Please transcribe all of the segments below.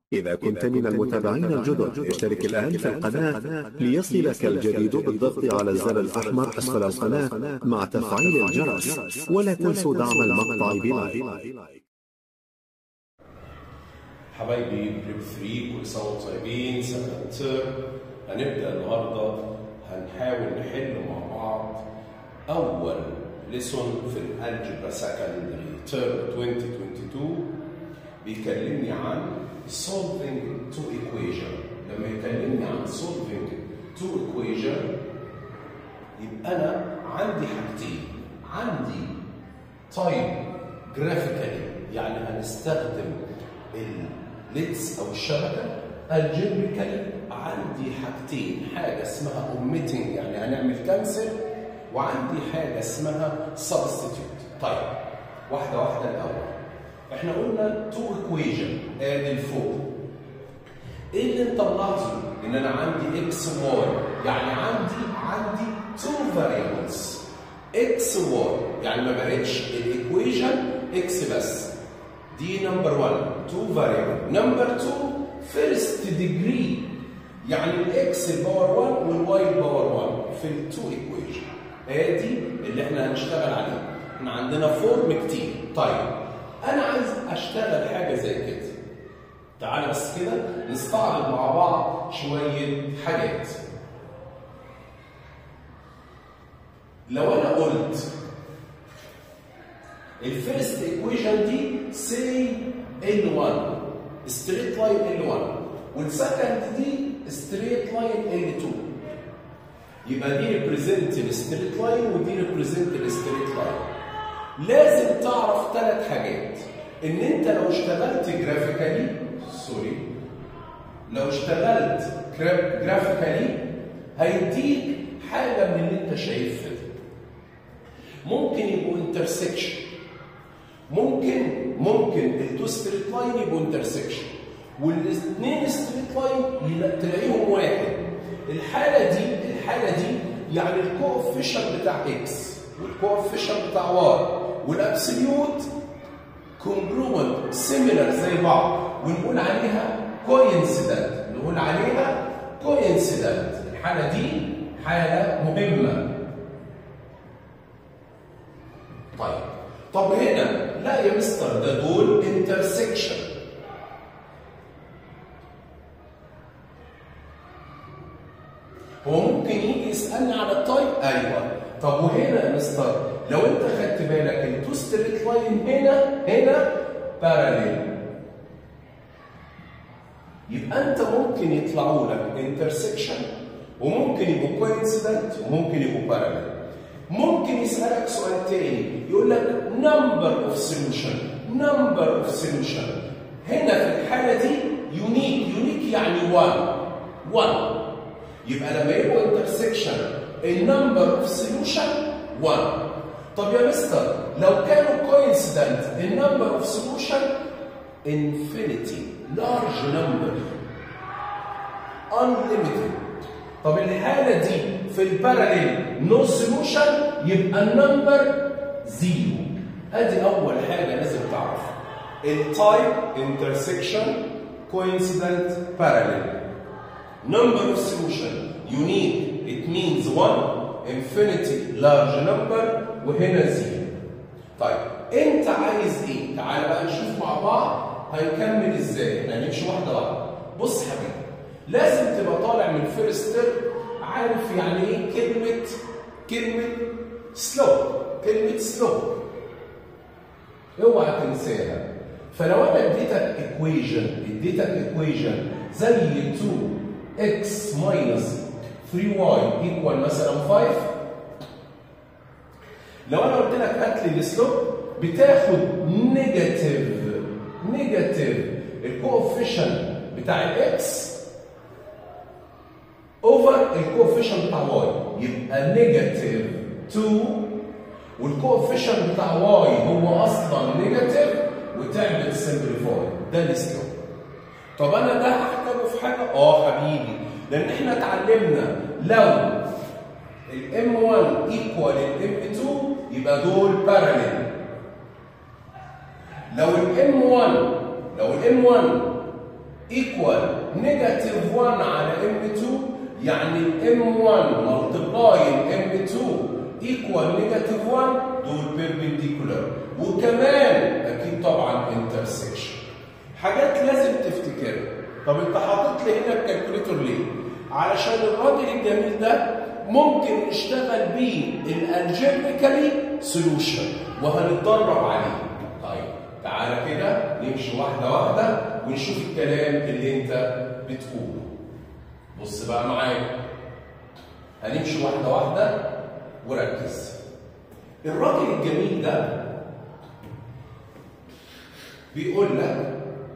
إذا كنت من المتابعين الجدد اشترك الآن في القناة ليصلك الجديد بالضغط على الزر الأحمر أسفل القناة مع تفعيل الجرس ولا تنسوا دعم المقطع بلايك حبايبي بريب 3 كل سنه وانتم طيبين سنه ترم هنبدا النهارده هنحاول نحل مع بعض اول ليسون في الالجبرا سكندري ترم 2022 بيكلمني عن solving two equation لما يكلمني عن solving two equation يبقى انا عندي حاجتين عندي type graphically يعني هنستخدم الليتس او الشبكه الجبريكالي عندي حاجتين حاجه اسمها omitting يعني هنعمل كانسل وعندي حاجه اسمها substitute طيب واحده واحده الاول احنا قلنا تو equation ادي الفوق ايه اللي انت ملاحظه ان انا عندي اكس واي يعني عندي عندي تو variables اكس واي يعني ما بقتش الايكويشن اكس بس دي نمبر 1 تو variable نمبر 2 فيرست ديجري يعني الاكس الباور 1 والواي الباور 1 في التو ايكويشن ادي اللي احنا هنشتغل عليه احنا عندنا فورم كتير طيب انا عايز اشتغل حاجه زي كده تعالى بس كده نستعرض مع بعض شويه حاجات لو انا قلت الفيرست ايكويشن دي سي ال1 ستريت لاين ال1 والسكند دي ستريت لاين ال2 يبقى دي ريبريزنت الستريت لاين ودي ريبريزنت الستريت لاين لازم تعرف ثلاث حاجات ان انت لو اشتغلت جرافيكالي سوري لو اشتغلت جرافيكالي هيديك حاجه من اللي انت شايفها دي ممكن يبقوا انترسكشن ممكن ممكن التو ستريت لاين يبقوا انترسكشن والاثنين ستريت لاين تلاقيهم واحد الحاله دي الحاله دي يعني الكوفيشن بتاع اكس والكوفيشن بتاع واي والابسوليوت كونجرومنت سيميلر زي بعض ونقول عليها كوينسيدنت نقول عليها كوينسيدنت الحاله دي حاله مهمه طيب طب هنا لا يا مستر ده دول انترسكشن هو ممكن يجي يسالني على التايب ايوه طب وهنا يا مستر لو انت خدت بالك التو ستريت لاين هنا هنا باراليل يبقى انت ممكن يطلعوا لك انترسكشن وممكن يبقوا كوينسيدنت وممكن يبقوا باراليل ممكن يسالك سؤال تاني يقول لك نمبر اوف سوليوشن نمبر اوف سوليوشن هنا في الحاله دي يونيك يونيك يعني 1 1 يبقى لما يبقوا انترسكشن النمبر اوف سوليوشن 1 طب يا مستر لو كانوا كوينسيدنت النمبر اوف سوليوشن انفينيتي لارج نمبر unlimited طب الحاله دي في الباراليل نو سوليوشن يبقى النمبر زيرو ادي اول حاجه لازم تعرفها التايب انترسكشن كوينسيدنت باراليل number of solution unique it means one infinity large number وهنا زيرو طيب انت عايز ايه تعال بقى نشوف مع بعض هنكمل ازاي احنا هنمشي واحده واحده بص حبيبي لازم تبقى طالع من فيرست عارف يعني ايه كلمه كلمه سلوب كلمه سلوب اوعى تنساها فلو انا اديتك ايكويشن اديتك ايكويشن زي 2 x minus 3y equal مثلا 5 لو انا قلت لك هات لي السلوب بتاخد نيجاتيف نيجاتيف الكوفيشن بتاع الاكس اوفر الكوفيشن بتاع واي يبقى نيجاتيف 2 والكوفيشن بتاع واي هو اصلا نيجاتيف وتعمل سمبليفاي ده السلوب طب انا ده هحتاجه في حاجه؟ اه حبيبي لان احنا اتعلمنا لو الام 1 ايكوال الام 2 يبقى دول باراليل لو الام 1 لو الام 1 ايكوال نيجاتيف 1 على ام 2 يعني الام 1 ملتبلاي الام 2 ايكوال نيجاتيف 1 دول بيربنديكولار وكمان اكيد طبعا انترسكشن حاجات لازم تفتكرها طب انت حاطط لي هنا الكالكوليتور ليه؟ علشان الراجل الجميل ده ممكن نشتغل بيه الالجبريكالي سولوشن وهنتدرب عليه طيب تعالى كده نمشي واحده واحده ونشوف الكلام اللي انت بتقوله بص بقى معايا هنمشي واحده واحده وركز الراجل الجميل ده بيقول لك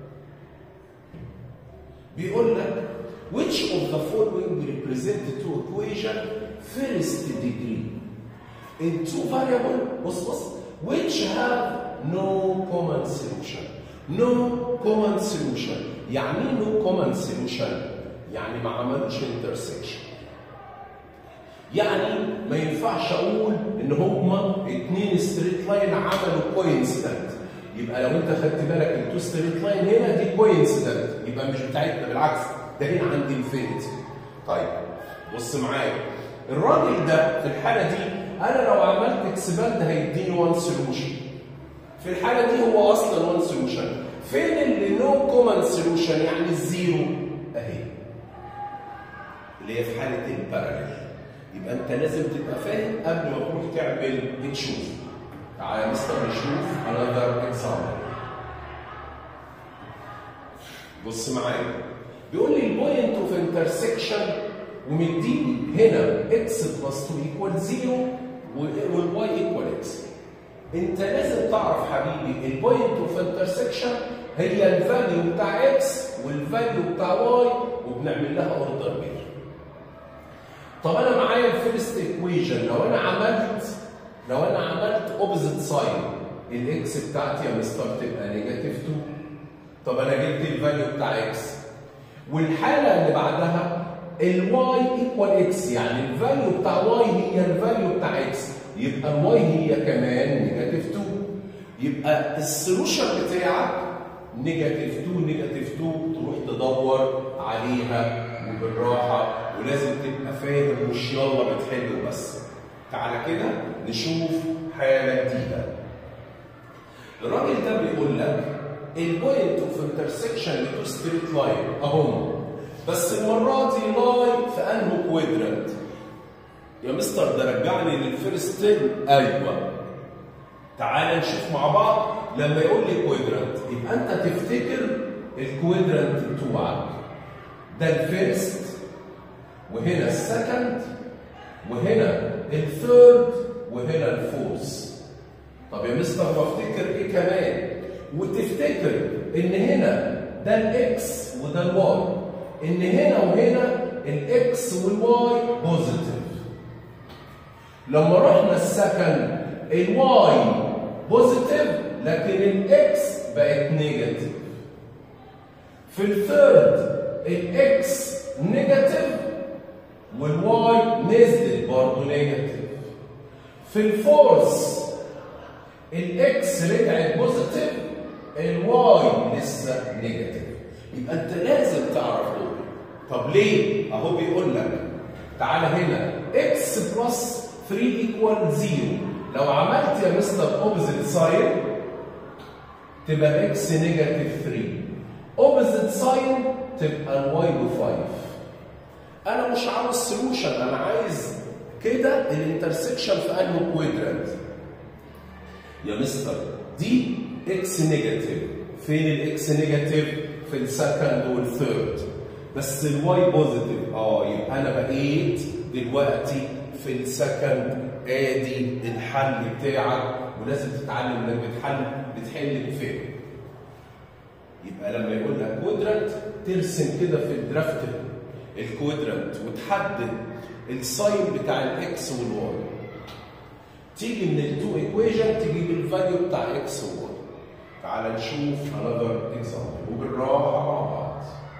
بيقول لك which of the following represent two equation first degree in two variable بص بص which have no common solution no common solution يعني ايه no common solution يعني ما عملوش intersection يعني ما ينفعش اقول ان هما اتنين ستريت لاين عملوا كوينسيدنت يبقى لو انت خدت بالك التو ستريت لاين هنا دي كوينسيدنت يبقى مش بتاعتنا بالعكس ده هنا عندي انفينيتي طيب بص معايا الراجل ده في الحاله دي انا لو عملت اكسباند هيديني 1 سولوشن في الحاله دي هو اصلا 1 سولوشن فين اللي نو كومن سولوشن يعني الزيرو اهي اللي هي في حاله الباراليل يبقى انت لازم تبقى فاهم قبل ما تروح تعمل تشوف تعالى يا مستر نشوف another example بص معايا بيقول لي البوينت اوف انترسكشن ومديني هنا اكس بلس 2 ايكوال 0 والواي ايكوال اكس انت لازم تعرف حبيبي البوينت اوف انترسكشن هي الفاليو بتاع اكس والفاليو بتاع واي وبنعمل لها اوردر بير طب انا معايا الفيرست ايكويشن لو انا عملت لو انا عملت اوبزيت ساين الاكس بتاعتي يا مستر تبقى نيجاتيف 2 طب انا جبت الفاليو بتاع اكس والحاله اللي بعدها الواي ايكوال اكس يعني الفاليو بتاع واي هي الفاليو بتاع اكس يبقى الواي هي كمان نيجاتيف 2 يبقى السولوشن بتاعك نيجاتيف 2 نيجاتيف 2 تروح تدور عليها وبالراحه ولازم تبقى فاهم مش يلا بتحل بس تعالى كده نشوف حاله جديده الراجل ده بيقول لك البوينت اوف انترسكشن لتو ستريت لاين اهم بس المره دي لاين في انه كوادرنت يا مستر ده رجعني للفيرست تيرم ايوه تعال نشوف مع بعض لما يقول لي كوادرنت يبقى انت تفتكر الكوادرنت بتوعك ده الفيرست وهنا السكند وهنا الثيرد وهنا الفورث طب يا مستر بفتكر ايه كمان وتفتكر ان هنا ده الاكس وده الواي ان هنا وهنا الاكس والواي بوزيتيف لما رحنا السكند الواي بوزيتيف لكن الاكس بقت نيجاتيف في الثيرد الاكس نيجاتيف والواي نزلت برضه نيجاتيف في الفورس الاكس رجعت بوزيتيف الواي لسه نيجاتيف يبقى انت لازم تعرف دول طب ليه؟ اهو بيقول لك تعالى هنا اكس بلس 3 ايكوال 0 لو عملت يا مستر اوبزيت ساين تبقى اكس نيجاتيف 3 اوبزيت ساين تبقى الواي ب 5 انا مش عاوز سولوشن انا عايز كده الانترسكشن في انه كوادرانت يا مستر دي اكس نيجاتيف فين الاكس نيجاتيف في السكند والثيرد بس الواي بوزيتيف اه يبقى انا بقيت دلوقتي في السكند ادي الحل بتاعك ولازم تتعلم انك بتحل بتحل بفهم يبقى لما يقول لك كوادرانت ترسم كده في الدرافت الكوادرانت وتحدد الساين بتاع الاكس والواي تيجي من التو ايكويشن تجيب الفاليو بتاع اكس وواي تعال نشوف another example وبالراحه مع بعض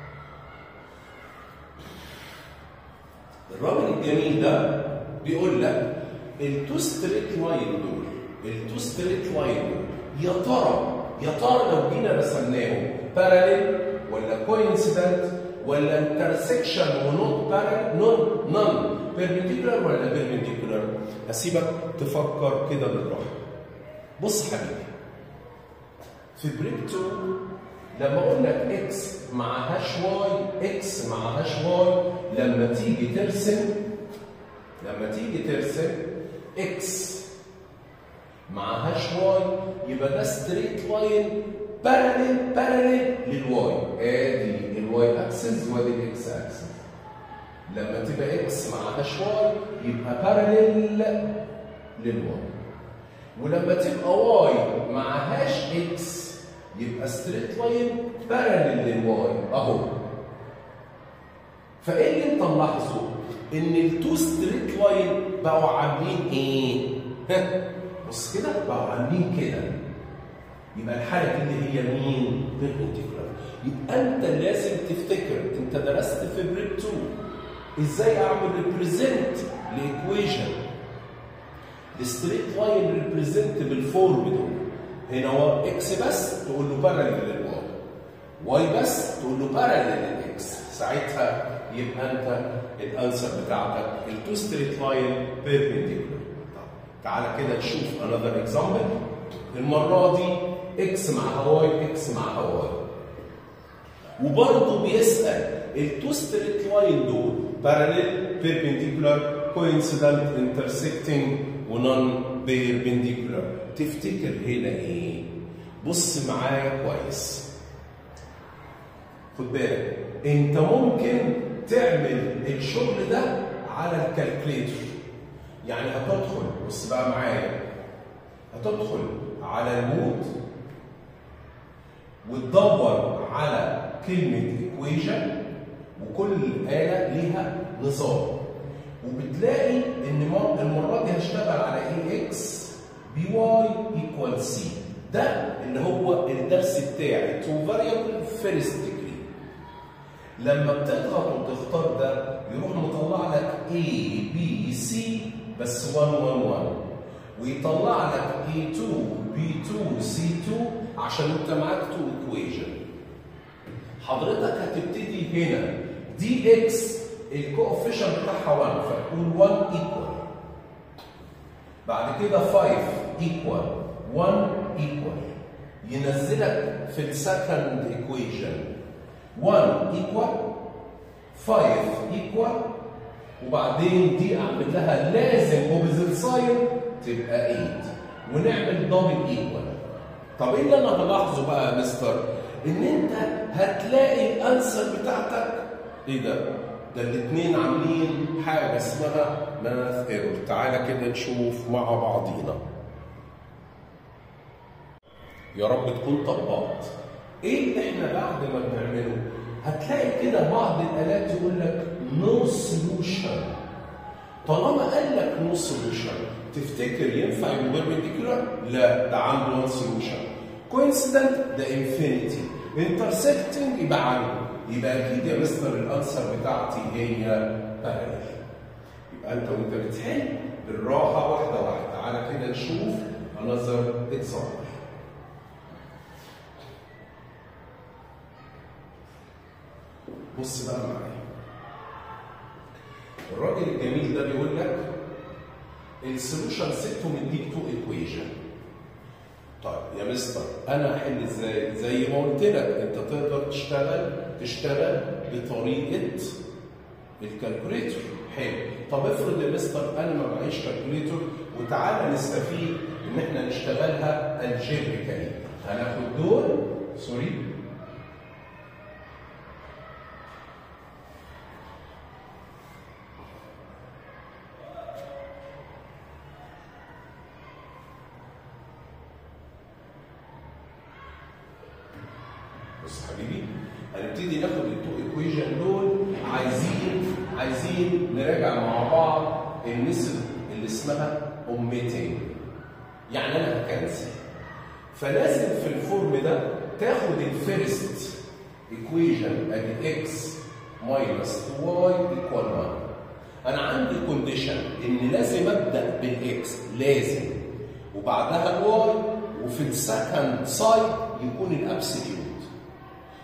الراجل الجميل ده بيقول لك التو ستريت لاين دول التو ستريت لاين دول يا ترى يا ترى لو جينا رسمناهم باراليل ولا كوينسيدنت ولا انترسكشن ونوت بارل نون نون بيربنديكولار ولا بيربنديكولار هسيبك تفكر كده بالراحه بص حبيبي في بريك 2 لما اقول لك اكس مع هاش واي اكس مع هاش واي لما تيجي ترسم لما تيجي ترسم اكس مع هاش واي يبقى ده ستريت لاين باراليل باراليل للواي ادي الواي اكسس وادي الاكس اكسس لما تبقى اكس مع هاش واي يبقى باراليل للواي ولما تبقى واي مع هاش اكس يبقى ستريت لاين باراليل للواي اهو فايه اللي انت ملاحظه؟ ان التو ستريت لاين بقوا عاملين ايه؟ بص كده بقوا عاملين كده يبقى الحاله دي اللي هي مين؟ بيربنديكولار يبقى انت لازم تفتكر انت درست في بريك 2 ازاي اعمل ريبريزنت لايكويشن الستريت لاين ريبريزنت بالفورم دول هنا هو اكس بس تقول له باراليل للواي واي بس تقول له باراليل للاكس ساعتها يبقى انت الانسر بتاعتك التو ستريت لاين بيربنديكولار تعالى كده نشوف another example المره دي اكس مع هواي اكس مع هواي وبرضه بيسال التو ستريت لاين دول باراليل بيربنديكولار كوينسيدنت انترسكتنج ونون بيربنديكولار تفتكر هنا ايه بص معايا كويس خد بالك انت ممكن تعمل الشغل ده على الكالكليتر يعني هتدخل بص بقى معايا هتدخل على المود وتدور على كلمة equation وكل آلة ليها نظام وبتلاقي ان المرة دي هشتغل على ايه اكس بي واي ايكوال سي ده اللي هو الدرس بتاعي تو فاريبل فيرست ديجري لما بتضغط وتختار ده يروح مطلع لك A B C بس 1 1 1 ويطلع لك A2 B2 C2 عشان انت معاك 2 ايكويشن حضرتك هتبتدي هنا دي اكس الكوفيشن بتاعها 1 فتقول 1 ايكوال بعد كده 5 ايكوال 1 ايكوال ينزلك في السكند ايكويشن 1 ايكوال 5 ايكوال وبعدين دي اعمل لها لازم اوبزيت ساين تبقى 8 ونعمل دبل ايكوال طب ايه اللي انا هلاحظه بقى يا مستر؟ ان انت هتلاقي الانسر بتاعتك ايه ده؟ ده الاثنين عاملين حاجه اسمها ماث ايرور تعالى كده نشوف مع بعضينا يا رب تكون طبقت ايه اللي احنا بعد ما بنعمله هتلاقي كده بعض الالات يقول لك نو سولوشن طالما قال لك نو سولوشن تفتكر ينفع يبقى بيربنديكولار؟ لا ده عنده وان سولوشن كوينسيدنت ده انفينيتي انترسكتنج يبقى عنده يبقى اكيد يا مستر الانسر بتاعتي هي باراليل يبقى انت وانت بتحل بالراحه واحده واحده تعالى كده نشوف انذر اكزامبل بص بقى معايا الراجل الجميل ده بيقول لك السولوشن سيت ومديك تو ايكويشن طيب يا مستر انا احل ازاي؟ زي ما قلت لك انت تقدر تشتغل تشتغل بطريقه الكالكوليتر حلو طب افرض يا مستر انا ما معيش كالكوليتر وتعالى نستفيد ان احنا نشتغلها الجبريكالي هناخد دول سوري بص حبيبي هنبتدي ناخد التو ايكويشن دول عايزين عايزين نراجع مع بعض النسب اللي اسمها اوميتنج يعني انا هكنسل فلازم في الفورم ده تاخد الفيرست ايكويشن ادي اكس ماينس واي ايكوال 1 انا عندي كونديشن ان لازم ابدا بالاكس لازم وبعدها الواي وفي السكند سايد يكون الابسوليوت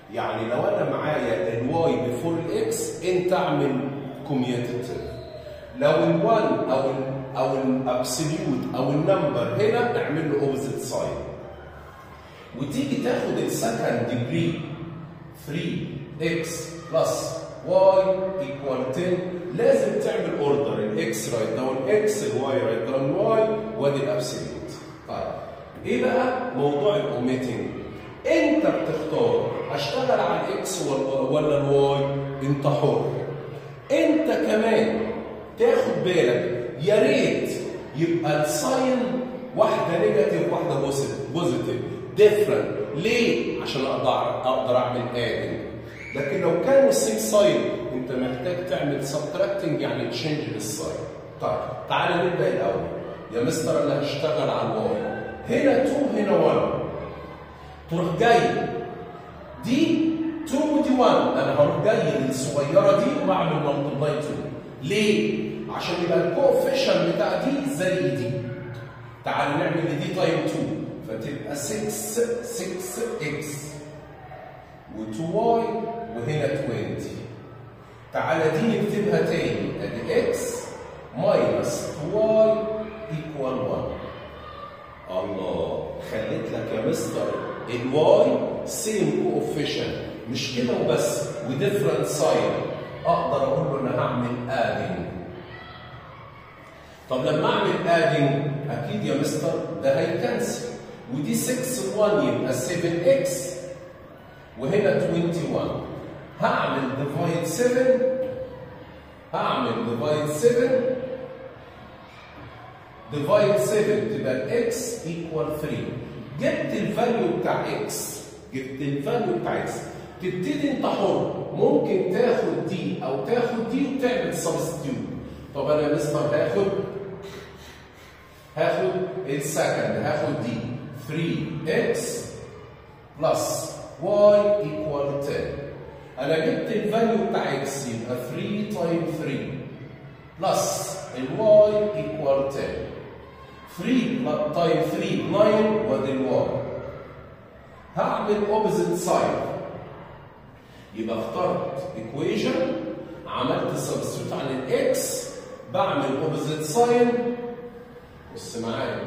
يعني لو انا معايا الواي بفور الاكس انت اعمل كوميوتيتيف لو ال1 او ال او الابسوليوت او النمبر هنا اعمل له اوبزيت ساين وتيجي تاخد السكند ديجري 3 اكس بلس واي ايكوال 10 لازم تعمل اوردر الاكس رايت داون اكس الواي رايت داون واي وادي الابسوليوت طيب ايه بقى موضوع الاوميتنج انت بتختار اشتغل على الاكس ولا الواي انت حر انت كمان تاخد بالك يا ريت يبقى الساين واحده نيجاتيف واحده بوزيتيف ديفرنت ليه؟ عشان اقدر اقدر اعمل ادنج لكن لو كانوا سيم ساين انت محتاج تعمل سبتراكتنج يعني تشينج للساين طيب تعالى نبدا الاول يا مستر انا هشتغل على الواي هنا 2 هنا 1 تروح جاي دي 2 ودي 1 انا هروح جاي للصغيره دي واعمل ملتبلاي 2 ليه؟ عشان يبقى الكوفيشن بتاع دي زي دي تعال نعمل دي تايم 2 فتبقى 6 6 اكس و2 واي وهنا 20 تعالى دي نكتبها تاني ادي اكس ماينس 2 واي ايكوال 1 الله خليت لك يا مستر الواي سيم كوفيشن مش كده وبس وديفرنت ساين اقدر اقول له انا هعمل ادنج طب لما اعمل ادنج اكيد يا مستر ده هيكنسل ودي 6 1 يبقى 7 اكس وهنا 21 هعمل ديفايد 7 هعمل ديفايد 7 ديفايد 7 تبقى الاكس ايكوال 3 جبت الفاليو بتاع اكس جبت الفاليو بتاع اكس تبتدي انت حر ممكن تاخد دي او تاخد دي وتعمل سبستيوت طب انا يا مستر هاخد هاخد السكند هاخد دي 3x بلس y equal 10 انا جبت الفاليو بتاع x يبقى 3 تايم 3 بلس الواي ايكوال 10 3 تايم 3 9 وادي الواي هعمل اوبزيت سايد يبقى اخترت ايكويشن عملت سبستيوت عن الاكس بعمل اوبزيت ساين بص معايا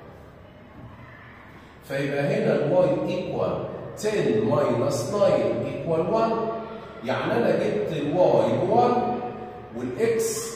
فيبقى هنا الواي ايكوال 10 ماينس 9 ايكوال 1 يعني انا جبت الواي ب 1 والاكس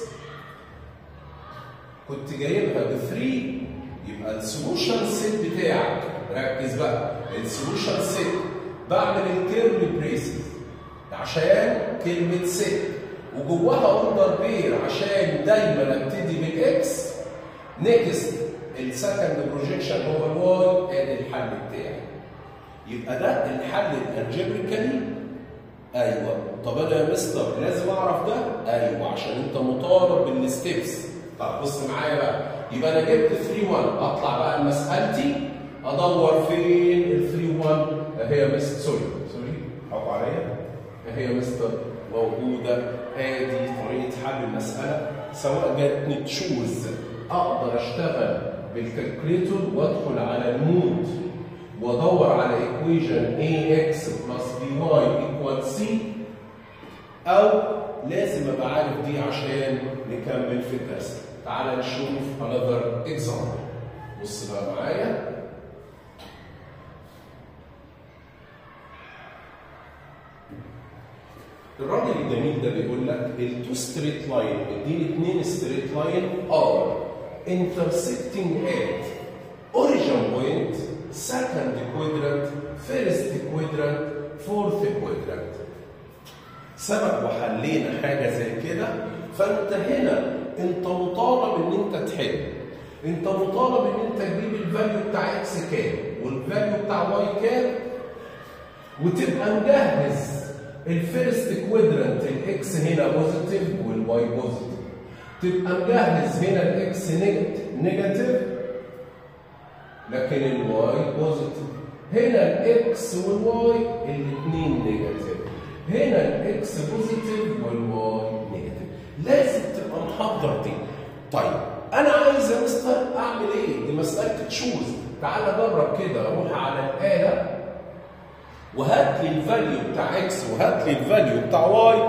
كنت جايبها ب 3 يبقى السولوشن سيت بتاعك ركز بقى السولوشن سيت بعمل الكيرل بريسز عشان كلمه سيت وجواها اوردر بير عشان دايما ابتدي بالاكس نيكست السكند بروجيكشن هو الواي ادي الحل بتاعي يبقى ده الحل الالجبريكالي ايوه طب انا يا مستر لازم اعرف ده ايوه عشان انت مطالب بالستبس طب بص معايا بقى يبقى انا جبت 3 1 اطلع بقى مسالتي ادور فين ال 3 1 اهي يا مستر سوري سوري حقوا عليا اهي يا مستر موجوده ادي طريقه حل المساله سواء جاتني تشوز اقدر اشتغل بالكالكوليتور وادخل على المود وادور على ايكويشن ax بلس by equal c او لازم ابقى عارف دي عشان نكمل في الدرس تعال نشوف another example بص بقى معايا الراجل الجميل ده بيقول لك التو ستريت لاين اديني اثنين ستريت لاين ار intersecting at origin point second quadrant first quadrant fourth quadrant سبق وحلينا حاجة زي كده فانت هنا انت مطالب ان انت تحل انت مطالب ان انت تجيب الفاليو بتاع اكس كام والفاليو بتاع واي كام وتبقى مجهز الفيرست كوادرنت الاكس هنا بوزيتيف والواي بوزيتيف تبقى مجهز هنا الاكس نيجاتيف لكن الواي بوزيتيف هنا الاكس والواي الاثنين نيجاتيف هنا الاكس بوزيتيف والواي نيجاتيف لازم تبقى محضر دي طيب انا عايز يا مستر اعمل ايه دي مساله تشوز تعالى جرب كده روح على الاله وهات لي الفاليو بتاع اكس وهات لي الفاليو بتاع واي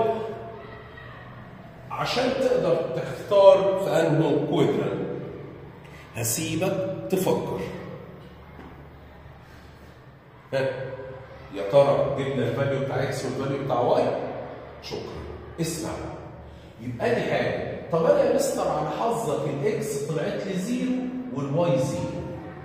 عشان تقدر تختار في انه كوادران هسيبك تفكر ها يا ترى جبنا الفاليو بتاع اكس والفاليو بتاع واي شكرا اسمع يبقى لي حاجه طب انا يا مستر على حظك الاكس طلعت لي زيرو والواي زيرو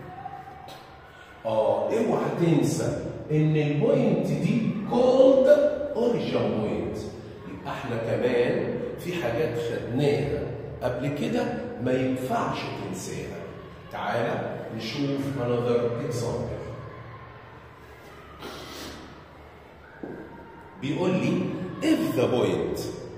اه اوعى تنسى ان البوينت دي كولد اوريجين بوينت يبقى احنا كمان في حاجات خدناها قبل كده ما ينفعش تنساها تعالى نشوف another example بيقول لي if the point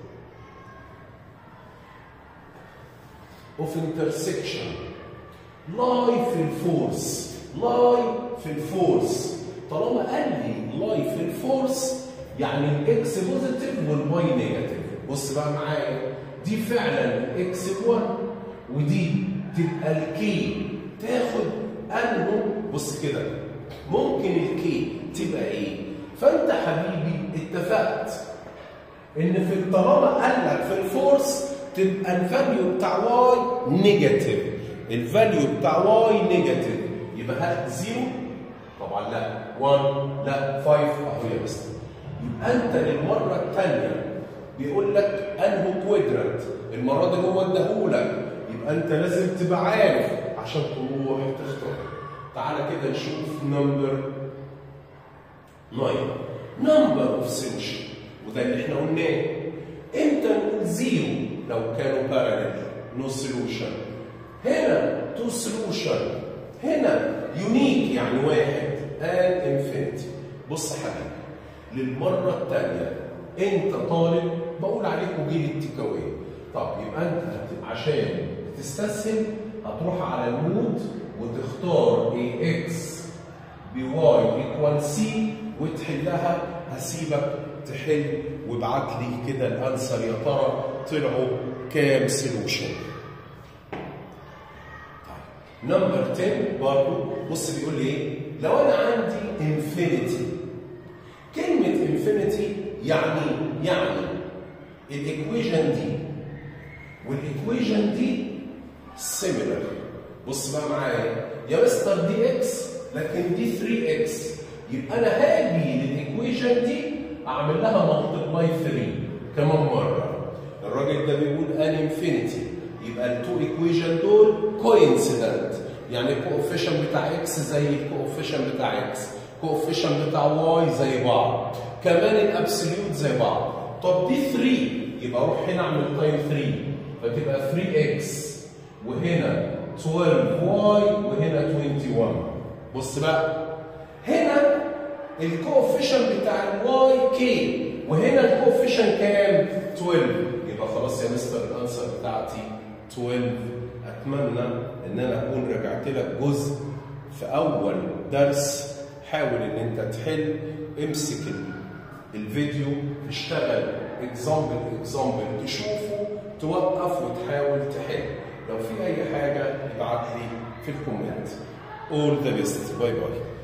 of intersection lie في الفورس lie في الفورس طالما قال لي lie في الفورس يعني الاكس بوزيتيف والواي نيجاتيف بص بقى معايا دي فعلا الاكس 1 ودي تبقى الكي تاخد انه بص كده ممكن الكي تبقى ايه فانت حبيبي اتفقت ان في طالما قال لك في الفورس تبقى الفاليو بتاع واي نيجاتيف الفاليو بتاع واي نيجاتيف يبقى هات زيرو طبعا لا 1 لا 5 اهو يا مستر يبقى انت للمره الثانيه بيقول لك انه كوادرانت المره دي هو اداهولك يبقى انت لازم تبقى عارف عشان تروح تختار تعالى كده نشوف نمبر 9 نمبر اوف سنشن وده اللي احنا قلناه امتى نقول زيرو لو كانوا باراليل نو سولوشن هنا تو سولوشن هنا يونيك يعني واحد ان انفينيتي بص يا حبيبي للمره الثانيه انت طالب بقول عليك وجيل التيكاوي طب يبقى انت عشان تستسهل هتروح على المود وتختار اي اكس بواي ايكوال سي وتحلها هسيبك تحل وابعت لي كده الانسر يا ترى طلعوا كام سولوشن نمبر 10 برضه بص بيقول لي ايه لو انا عندي انفينيتي كلمه انفينيتي يعني يعني الايكويشن دي والايكويشن دي سيميلر بص بقى معايا يا مستر دي اكس لكن دي 3 اكس يبقى انا هاجي للايكويشن دي اعمل لها ملتبلاي 3 كمان مره الراجل ده بيقول ان انفينيتي يبقى التو ايكويشن دول كوينسيدنت يعني الكوفيشن بتاع اكس زي الكوفيشن بتاع اكس الكوفيشن بتاع واي زي بعض كمان الابسوليوت زي بعض طب دي 3 يبقى اروح هنا اعمل تايم 3 فتبقى 3 اكس وهنا 12 واي وهنا 21 بص بقى هنا الكوفيشن بتاع الواي كي وهنا الكوفيشن كام 12 يبقى خلاص يا مستر الانسر بتاعتي 12 اتمنى ان انا اكون رجعت لك جزء في اول درس حاول ان انت تحل امسك الفيديو تشتغل اكزامبل اكزامبل تشوفه توقف وتحاول تحل لو في اي حاجه ابعت لي في الكومنت all the best باي باي